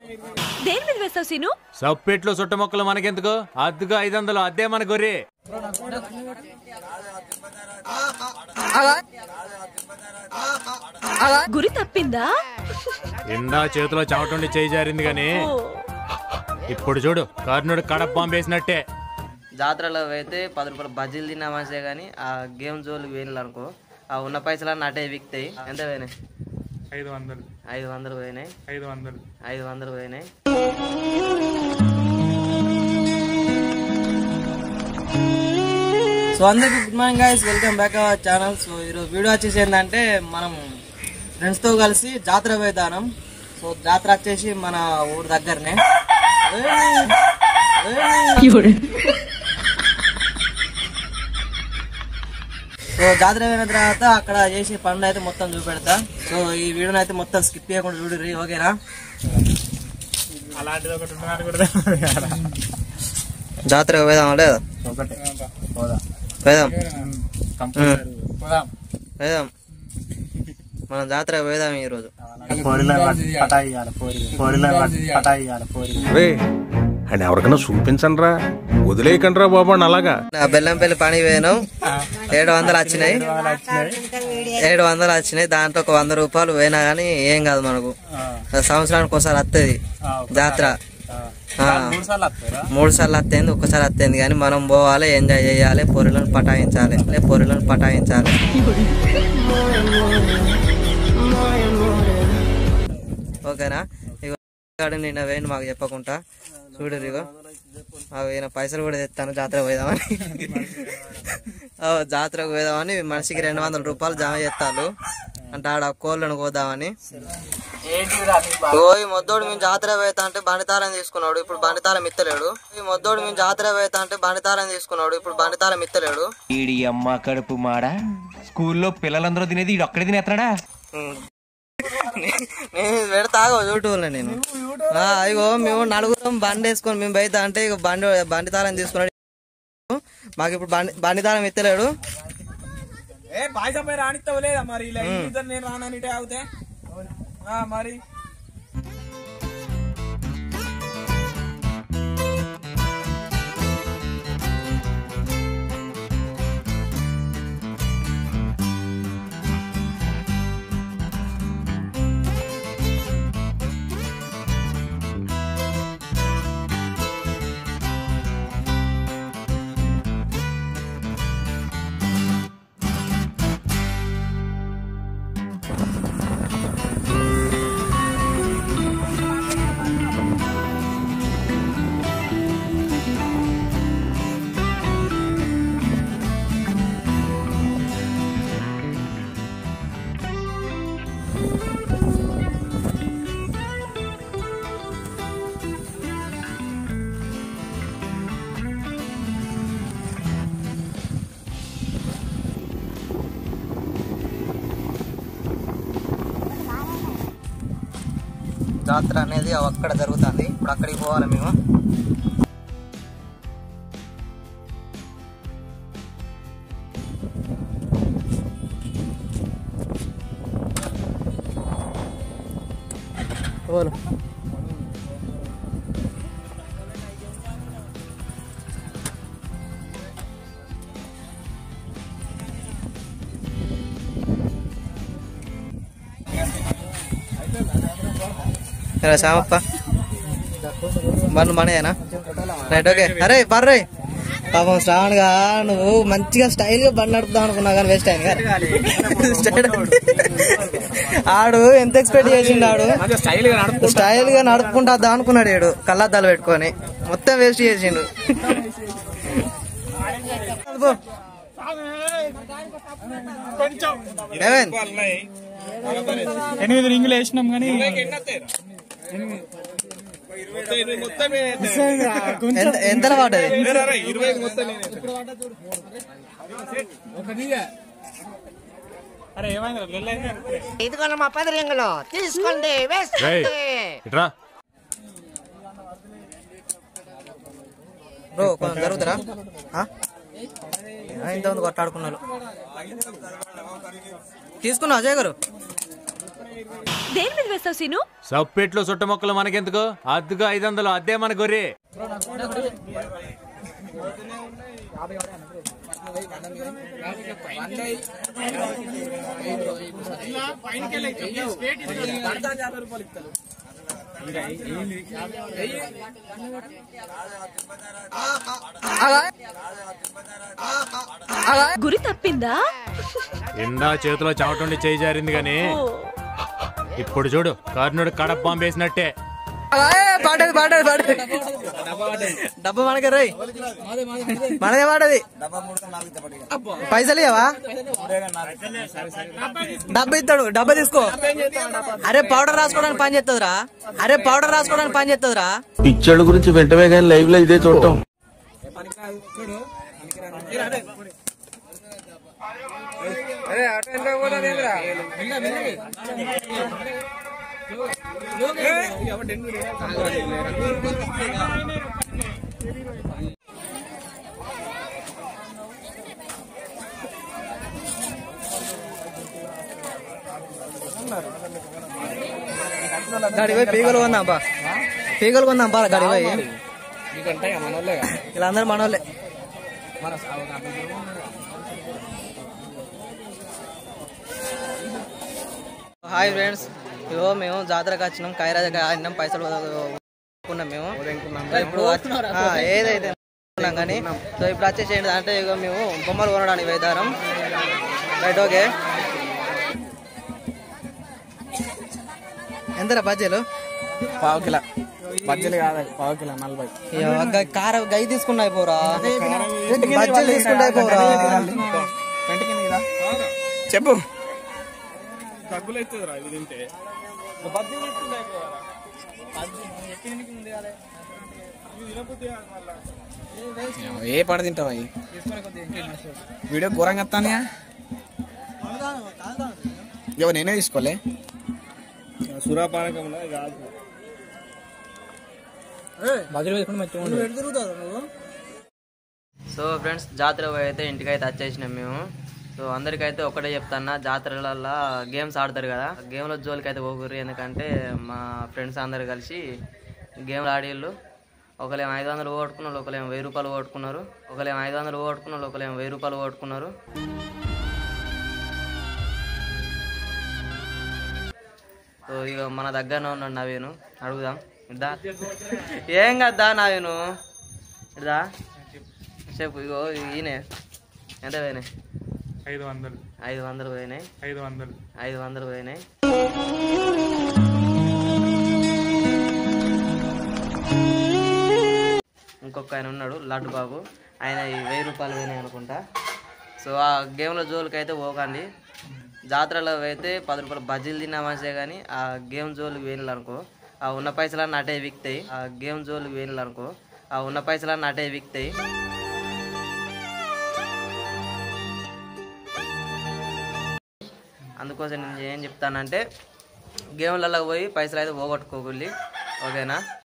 దేని మీద వేస్తావు సీను సప్పెట్లో చుట్ట మొక్కలు మనకెందుకు అద్దుగా ఐదు వందలు అద్దే మన గొర్రె గురి తప్పిందా ఎండా చేతిలో చెమటుండి చేయి జారింది గాని ఓ, ఇప్పుడు చూడు కర్ణుడు కడప బాంబు వేసినట్టే జాతరలో అయితే పది రూపాయలు బజ్జీలు తిన్నా మంచిదే కానీ ఆ గేమ్ జోలు వేయాలి అనుకో ఆ ఉన్న పైసలన్నీ అటే విక్తాయి ఎంత పోయినాయి ఐదు వందలు ఐదు వందలు పోయినాయి ఐదు వందలు ఐదు వందలు పోయినాయి సో అందరికి good morning guys welcome back our channel so ఈరోజు వీడియో వచ్చేసి ఏంటంటే మనం ఫ్రెండ్స్తో కలిసి జాతర పోయేదానం సో జాతర వచ్చేసి మన ఊరు దగ్గరనే సో జాతర అయిన తర్వాత అక్కడ చేసే పనులు అయితే మొత్తం చూపెడతా సో ఈ వీడియోని అయితే మొత్తం స్కిప్ చేయకుండా చూడరి ఓకేనా అలాంటిది ఒకటి ఉన్నదాన్ని కూడా జాతర పోదామా లేదా ఒకటే పోదాం పోదాం కంపల్సరీ పోదాం పోదాం మనం జాతర పోదాం ఈరోజు పోరిలో పటా ఇయ్యాలి పోరి పోరిలో పటా ఇయ్యాలి పోరి రే అని ఎవరికైనా చూపించండి రా వదిలేయకండి రా బాబు అని అలాగా నా బెల్లంపల్లి పని పోయాను ఏడు వందలు వచ్చినాయి ఏడు వందలు వచ్చినాయి దాంట్లో ఒక వంద రూపాయలు పోయినా కానీ ఏం కాదు మనకు సంవత్సరానికి ఒకసారి వస్తుంది జాతర ఆ. మూడు సార్లు వస్తుంది ఒక్కసారి వస్తుంది కానీ మనం పోవాలి ఎంజాయ్ చేయాలి పొరులను పటాయించాలి లే పొరులను పటాయించాలి ఓకేనా ఇగో గాడు నిన్న వేయండి మాకు చెప్పకుండా చూడు ఇగో మాకు ఈయన పైసలు కూడా తెస్తాను జాతర పోదామని ఓ, జాతరకు పోదామని మనిషికి రెండు వందల రూపాయలు జమ చేస్తాను అంటే ఆడ కోళ్ళను కోదామని ఓ ఈ మొద్దోడు మేము జాతర పోతా అంటే బండితారం తీసుకున్నాడు ఇప్పుడు బండితారం ఇత్తలేడు ఈ మొద్దోడు మేము జాతర పోతా అంటే బండితారం తీసుకున్నాడు ఇప్పుడు బండితారం ఇత్తలేడు ఈడి అమ్మ కడుపు మాడ స్కూల్లో పిల్లలందరూ తినేది ఈడు ఒక్కడే తినేస్తాడా నేను పెడతాగో యూట్యూబ్లో నేను ఆ, ఇగో మేము నలుగురం బండి వేసుకొని మేము బయట అంటే ఇక బండి బండి తారం తీసుకున్నాడు మాకు ఇప్పుడు బండి బండి తారం ఎత్తలేడు ఏ పాయసం రాణిస్తావు లేదా మరి ఇలా ఈ ఇద్దరు నేను రాననిటే అవుతే ఆ, మరి జాతర అనేది అక్కడ జరుగుతుంది ఇప్పుడు అక్కడికి పోవాలి మేము పోలు ఎలా శ్యామప్ప బండ్లు మనయేనా రైట్ ఓకే అరే బర్రే పాపం శ్రావణ్ గా నువ్వు మంచిగా స్టైల్ గా బండి నడుపుదాం అనుకున్నావు కానీ వేస్ట్ అయింది కదా ఆడు ఎంత ఎక్స్పెక్ట్ చేసిండు ఆడు స్టైల్ గా నడుపు స్టైల్ గా నడుపుకుంటా వద్దాం అనుకున్నాడు ఏడు కళ్ళద్దాలు పెట్టుకొని మొత్తం వేస్ట్ చేసిండు పో. ఏమైంది? ఎనిమిది రింగులు వేసినాం కానీ మొత్తమే ఎంత ఎంత పడ్డది ఇరవై మొత్తం అరే ఏమైంది ఇదిగోండి మా పది రింగులు తీసుకోండి రేయ్ వేసుకోండి ఇట్రా బ్రో కొంచెం జరుగుతారా ఆ? ఇంతమంది కొట్టాడుకున్నారు తీసుకున్నా అజయ్ గారు దేని మీద వేస్తావు సీను సప్పెట్లో చుట్ట మొక్కలు మనకెందుకు అద్దుగా ఐదు వందలు అద్దే మన గొర్రె యాభై రూపాయలు ఇస్తారు గురి తప్పిందా ఇందా చేతిలో చెమటుండి చేయి జారింది గాని ఓ, ఇప్పుడు చూడు కర్ణుడు కడప పంపేసినట్టే పాడేది పాడేది పాడేది డబ్బా మనకే రోయ్ మనదే పాడేది పైసలు ఇవ్వవా డబ్బా ఇస్తాడు డబ్బా తీసుకో అరే పౌడర్ రాసుకోవడానికి పని చేస్తుందిరా అరే పౌడర్ రాసుకోవడానికి పని చేస్తుందిరా పిచ్చోళ్ళ గురించి వెంటనే కానీ లైవ్ లో ఇదే చూడటం అరే అటు ఎంత పోతుంది ఏందిరా? గడి పోయి పీగలు కొందాం బా పీగలు కొందాం బా గడి పోయి నీకంటే ఇక మనోళ్ళేగా. వీళ్ళందరూ మనోళ్ళే మన సాగు కాబట్టి. హాయ్ ఫ్రెండ్స్ ఇగో మేము జాతరకు వచ్చినాం కైరా దగ్గర ఆడినాం పైసలు కొనుక్కున్నాం మేము సో ఇప్పుడు వచ్చి- ఆ, ఏదైతే కొనుక్కున్నాం కానీ సో ఇప్పుడు వచ్చేసి ఏంటి అంటే ఇగో మేము బొమ్మలు కొనడానికి వేదారం రైట్ ఓకే ఎంతరా బజ్జీలు పావు కిలో బజ్జీలు కాదు పావు కిలో నలభై ఇగో గ- కార గై తీసుకున్నా అయిపోరా బజ్జీలు తీసుకుంటా అయిపోరా చెప్పు డబ్బులు అవుతుందిరా ఇది తింటే బజ్జీలు తీసుకుంటే అయిపోవాలా? ఏ పడ తింటావు అవి వీడియో ఘోరంగా వస్తాను ఇవ నేనే తీసుకోలే సురాపానకం బజ్జీలు వేసుకుంటే మంచిగా సో ఫ్రెండ్స్ జాతర పోయి అయితే ఇంటికైతే వచ్చేసినాం మేము సో అందరికైతే ఒకటే చెప్తాన్నా జాతరలలో గేమ్స్ ఆడతారు కదా గేమ్ల జోలికి అయితే పోకూరు ఎందుకంటే మా ఫ్రెండ్స్ అందరు కలిసి గేమ్లు ఆడేళ్ళు ఒకలేమో ఐదు వందలు ఓడుకున్నారు ఒకలేమో వెయ్యి రూపాయలు ఓడుకున్నారు ఒకలేమో ఐదు వందలు ఓడుకున్నారు ఒకలేమో వెయ్యి రూపాయలు ఓడుకున్నారు సో ఇక మన దగ్గరనే ఉన్నాడు నవీను అడుగుదాం ఇద్దా ఏం కదా నవీను ఇదా చెప్పు ఇగో ఈయనే ఎంత పోయినాయి ఐదు వందలు ఐదు వందలు పోయినాయి ఐదు వందలు ఐదు వందలు పోయినాయి ఇంకొక ఆయన ఉన్నాడు లడ్డు బాబు ఆయన ఈ వెయ్యి రూపాయలు పోయినాయి అనుకుంటా సో ఆ గేమ్లో జోలికి అయితే పోకండి జాతరలో అయితే పది రూపాయలు బజ్జీలు తిన్నా మంచిదే కానీ ఆ గేమ్ జోలికి వేయాలి అనుకో ఆ ఉన్న పైసలన్నీ అటే విక్తాయి ఆ గేమ్ జోలికి వేయాలి అనుకో ఆ ఉన్న పైసలన్నీ అటే విక్తాయి అందుకోసం నేను ఏం చెప్తానంటే గేమ్లలో పోయి పైసలు అయితే పోగొట్టుకోకూలి ఓకేనా